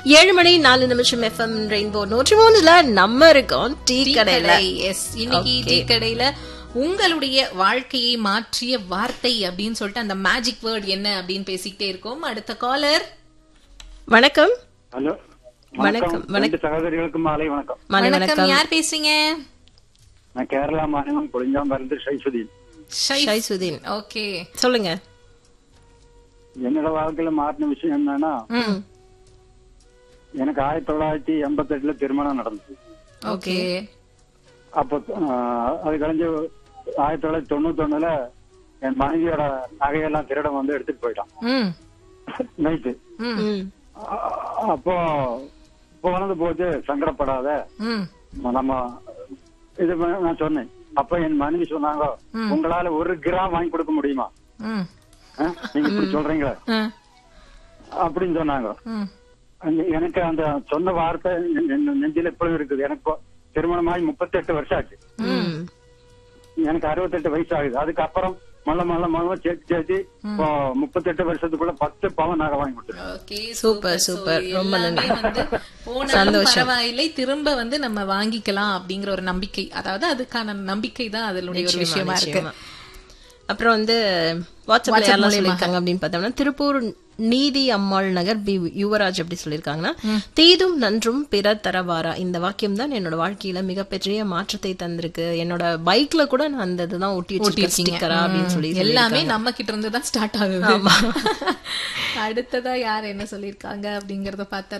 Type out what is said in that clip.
ஏழு மணி நாலு நிமிஷம் எஃப்எம் ரெயின்போ நூற்றி மூணுல நம்ம இருக்கோம் டீ கடையில எஸ் இன்னைக்கு டீ கடையில உங்களுடைய வாழ்க்கையை மாற்றிய வார்த்தை அப்படின்னு சொல்லிட்டு அந்த மேஜிக் வேர்ட் என்ன அப்படின்னு பேசிக்கிட்டே இருக்கோம் அடுத்த காலர் வணக்கம் ஹலோ வணக்கம், வணக்கம் ரெண்டு சகோதரிகளுக்கு மாலை வணக்கம் மாலை வணக்கம் வணக்கம் யார் பேசுறீங்க நான் கேரளா மாநிலம் புளிஞ்சாம்பருந்து ஷைசுதீன் ஷைசுதீன் ஓகே சொல்லுங்க என்னோட வாழ்க்கையில மாறின விஷயம் என்னன்னா எனக்கு ஆயிரத்தி தொள்ளாயிரத்தி எண்பத்தி எட்டுல திருமணம் நடந்தது ஓகே அப்போ ஆஹ், அது கழிஞ்சு ஆயிரத்தி தொள்ளாயிரத்தி தொண்ணூத்தி ஒண்ணுல என் மனைவியோட நகையெல்லாம் திருடம் வந்து எடுத்துட்டு போயிட்டான் ம் நைட்டு ம். அப்போ போனது போச்சு சங்கடப்படாத ம் நம்ம இது பண்ண- நான் சொன்னேன் அப்ப என் மனைவி சொன்னாங்க உங்களால ஒரு கிராம் வாங்கி கொடுக்க முடியுமா ம் ஆ? நீங்க இப்படி சொல்றீங்களே ஆ, அப்படின்னு சொன்னாங்க ம் அந்த- எனக்கு அந்த சொன்ன வார்த்தை என் என் நெஞ்சில எப்பொழுதும் இருக்குது எனக்கு இப்போ திருமணமாகி முப்பத்தெட்டு வருஷம் ஆச்சு ம். எனக்கு அறுபத்தெட்டு வயசு ஆகுது அதுக்கப்புறம் மல்ல மல்ல மல்ல சேர்த்து சேர்த்து இப்போ முப்பத்தெட்டு வருஷத்துக்குள்ள பத்து பவன் நகை வாங்கி கொடுத்துருக்கேன் ஓகே சூப்பர், So, சூப்பர். ரொம்ப எல்லாமே நன்றி. வந்து போனாலும் பரவாயில்லை திரும்ப வந்து நம்ம வாங்கிக்கலாம் அப்படிங்கிற ஒரு நம்பிக்கை அதாவது அதுக்கான நம்பிக்கை தான் அதனுடைய ஒரு நிச்சயமா, விஷயமா இருக்கு நிச்சயமா. அப்புறம் வந்து வாட்ஸ்அப்ல யாரெல்லாம் சொல்லியிருக்காங்க அப்படின்னு பார்த்தோம்னா திருப்பூர் நீதி அம்மாள் நகர் பி யுவராஜ் அப்படி சொல்லியிருக்காங்கன்னா தீதும் நன்றும் பிற தரவாரா இந்த வாக்கியம் தான் என்னோட வாழ்க்கையில மிகப்பெரிய மாற்றத்தை தந்திருக்கு என்னோட பைக்ல கூட நான் அந்த இதுதான் ஒட்டி வச்சிருக்கேன் ஸ்டிக்கரா அப்படின்னு சொல்லி எல்லாமே நம்ம கிட்ட இருந்து தான் ஸ்டார்ட் ஆகுது அடுத்ததா யார் என்ன சொல்லிருக்காங்க அப்படிங்கறத பார்த்தா